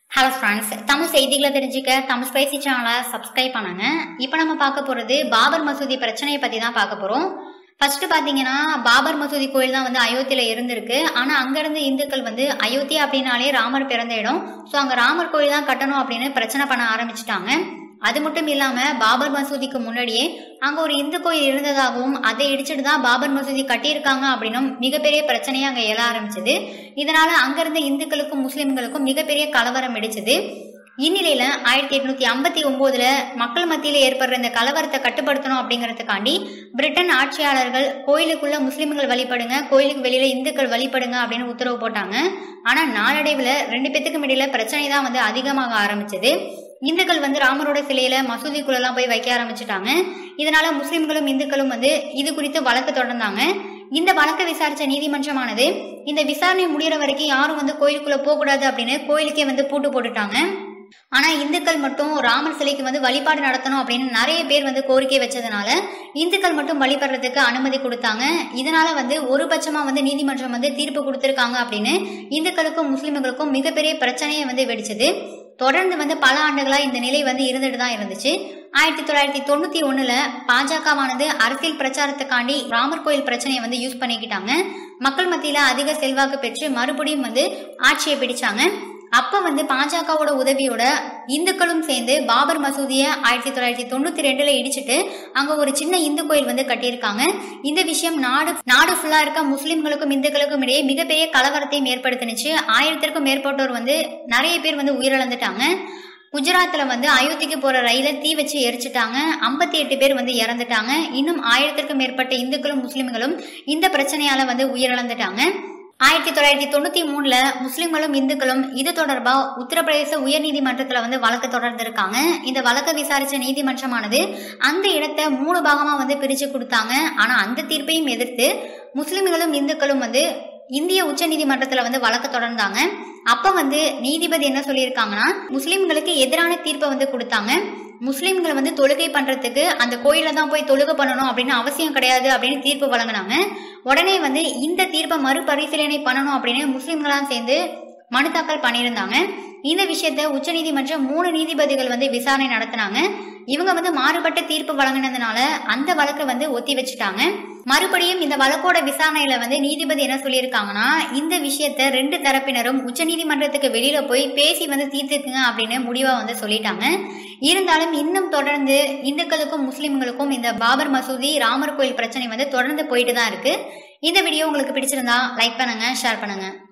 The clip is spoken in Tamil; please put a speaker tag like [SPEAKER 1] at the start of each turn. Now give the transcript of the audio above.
[SPEAKER 1] ஹலோ ஃப்ரெண்ட்ஸ் தமிழ் செய்திகளை தெரிஞ்சுக்க தமிழ் ஸ்பைசி சேனலை சப்ஸ்கிரைப் பண்ணுங்க இப்போ நம்ம பார்க்க போகிறது பாபர் மசூதி பிரச்சனையை பற்றி தான் பார்க்க போகிறோம் ஃபர்ஸ்ட் பார்த்தீங்கன்னா பாபர் மசூதி கோயில் தான் வந்து அயோத்தியில் இருந்திருக்கு ஆனால் அங்கேருந்து இந்துக்கள் வந்து அயோத்தியா அப்படின்னாலே ராமர் பிறந்த இடம் ஸோ அங்கே ராமர் கோயில் தான் கட்டணும் அப்படின்னு பிரச்சனை பண்ண ஆரம்பிச்சிட்டாங்க அது மட்டும் இல்லாம பாபர் மசூதிக்கு முன்னாடியே அங்க ஒரு இந்து கோயில் இருந்ததாகவும் அதை இடிச்சிட்டு தான் பாபர் மசூதி கட்டியிருக்காங்க அப்படின்னும் மிகப்பெரிய பிரச்சனையே அங்க எழ ஆரம்பிச்சது இதனால அங்கிருந்த இந்துக்களுக்கும் முஸ்லிம்களுக்கும் மிகப்பெரிய கலவரம் வெடிச்சது இந்நிலையில ஆயிரத்தி எட்நூத்தி ஐம்பத்தி ஒன்பதுல மக்கள் மத்தியில ஏற்படுற இந்த கலவரத்தை கட்டுப்படுத்தணும் அப்படிங்கறதுக்காண்டி பிரிட்டன் ஆட்சியாளர்கள் கோயிலுக்குள்ள முஸ்லிம்கள் வழிபடுங்க கோயிலுக்கு வெளியில இந்துக்கள் வழிபடுங்க அப்படின்னு உத்தரவு போட்டாங்க ஆனா நாளடைவுல ரெண்டு பேத்துக்கும் இடையில பிரச்சனை தான் வந்து அதிகமாக ஆரம்பிச்சது இந்துக்கள் வந்து ராமரோட சிலையில மசூதிக்குள்ளெல்லாம் போய் வைக்க ஆரம்பிச்சிட்டாங்க இதனால முஸ்லிம்களும் இந்துக்களும் வந்து இது குறித்து வழக்கு தொடர்ந்தாங்க இந்த வழக்கை விசாரிச்ச நீதிமன்றமானது இந்த விசாரணை முடியற வரைக்கும் யாரும் வந்து கோயிலுக்குள்ள போகக்கூடாது அப்படின்னு கோயிலுக்கே வந்து பூட்டு போட்டுட்டாங்க ஆனா இந்துக்கள் மட்டும் ராமர் சிலைக்கு வந்து வழிபாடு நடத்தணும் அப்படின்னு நிறைய பேர் வந்து கோரிக்கை வச்சதுனால இந்துக்கள் மட்டும் வழிபடுறதுக்கு அனுமதி கொடுத்தாங்க இதனால வந்து ஒரு பட்சமா வந்து நீதிமன்றம் வந்து தீர்ப்பு கொடுத்திருக்காங்க அப்படின்னு இந்துக்களுக்கும் முஸ்லிம்களுக்கும் மிகப்பெரிய பிரச்சனையை வந்து வெடிச்சது தொடர்ந்து வந்து பல ஆண்டுகளா இந்த நிலை வந்து இருந்துட்டு தான் இருந்துச்சு ஆயிரத்தி தொள்ளாயிரத்தி தொண்ணூத்தி ஒண்ணுல பாஜகவானது அரசியல் பிரச்சாரத்துக்காண்டி ராமர் கோயில் பிரச்சனையை வந்து யூஸ் பண்ணிக்கிட்டாங்க மக்கள் மத்தியில அதிக செல்வாக்கு பெற்று மறுபடியும் வந்து ஆட்சியை பிடிச்சாங்க அப்ப வந்து பாஜகவோட உதவியோட இந்துக்களும் சேர்ந்து பாபர் மசூதியை ஆயிரத்தி தொள்ளாயிரத்தி தொண்ணூத்தி ரெண்டுல இடிச்சிட்டு அங்க ஒரு சின்ன இந்து கோயில் வந்து கட்டியிருக்காங்க இந்த விஷயம் நாடு நாடு ஃபுல்லா இருக்க முஸ்லிம்களுக்கும் இந்துக்களுக்கும் இடையே மிகப்பெரிய கலவரத்தையும் ஏற்படுத்தினுச்சு ஆயிரத்திற்கும் மேற்பட்டோர் வந்து நிறைய பேர் வந்து உயிரிழந்துட்டாங்க குஜராத்ல வந்து அயோத்திக்கு போற ரயில தீ வச்சு எரிச்சிட்டாங்க ஐம்பத்தி எட்டு பேர் வந்து இறந்துட்டாங்க இன்னும் ஆயிரத்திற்கும் மேற்பட்ட இந்துக்களும் முஸ்லிம்களும் இந்த பிரச்சனையால வந்து உயிரிழந்துட்டாங்க ஆயிரத்தி தொள்ளாயிரத்தி தொண்ணூத்தி மூணுல முஸ்லிம்களும் இந்துக்களும் இது தொடர்பா உத்தரப்பிரதேச உயர்நீதிமன்றத்துல வந்து வழக்கு தொடர்ந்திருக்காங்க இந்த வழக்கை விசாரிச்ச நீதிமன்றமானது அந்த இடத்தை மூணு பாகமா வந்து பிரிச்சு கொடுத்தாங்க ஆனா அந்த தீர்ப்பையும் எதிர்த்து முஸ்லிம்களும் இந்துக்களும் வந்து இந்திய உச்ச நீதிமன்றத்துல வந்து வழக்கு தொடர்ந்தாங்க அப்ப வந்து நீதிபதி என்ன சொல்லியிருக்காங்கன்னா முஸ்லிம்களுக்கு எதிரான தீர்ப்பை வந்து கொடுத்தாங்க முஸ்லிம்கள் வந்து தொழுகை பண்றதுக்கு அந்த கோயில தான் போய் தொழுகை பண்ணணும் அப்படின்னு அவசியம் கிடையாது அப்படின்னு தீர்ப்பு வழங்கினாங்க உடனே வந்து இந்த தீர்ப்பை மறுபரிசீலனை பண்ணணும் அப்படின்னு முஸ்லிம்களாம் சேர்ந்து மனு தாக்கல் பண்ணியிருந்தாங்க இந்த விஷயத்த உச்சநீதிமன்றம் மூணு நீதிபதிகள் வந்து விசாரணை நடத்தினாங்க இவங்க வந்து மாறுபட்ட தீர்ப்பு வழங்கினதுனால அந்த வழக்கை வந்து ஒத்தி வச்சுட்டாங்க மறுபடியும் இந்த வழக்கோட விசாரணையில வந்து நீதிபதி என்ன சொல்லியிருக்காங்கன்னா இந்த விஷயத்த ரெண்டு தரப்பினரும் உச்சநீதிமன்றத்துக்கு வெளியில போய் பேசி வந்து தீர்த்துக்குங்க அப்படின்னு முடிவா வந்து சொல்லிட்டாங்க இருந்தாலும் இன்னும் தொடர்ந்து இந்துக்களுக்கும் முஸ்லிம்களுக்கும் இந்த பாபர் மசூதி ராமர் கோயில் பிரச்சனை வந்து தொடர்ந்து போயிட்டு தான் இருக்கு இந்த வீடியோ உங்களுக்கு பிடிச்சிருந்தா லைக் பண்ணுங்க ஷேர் பண்ணுங்க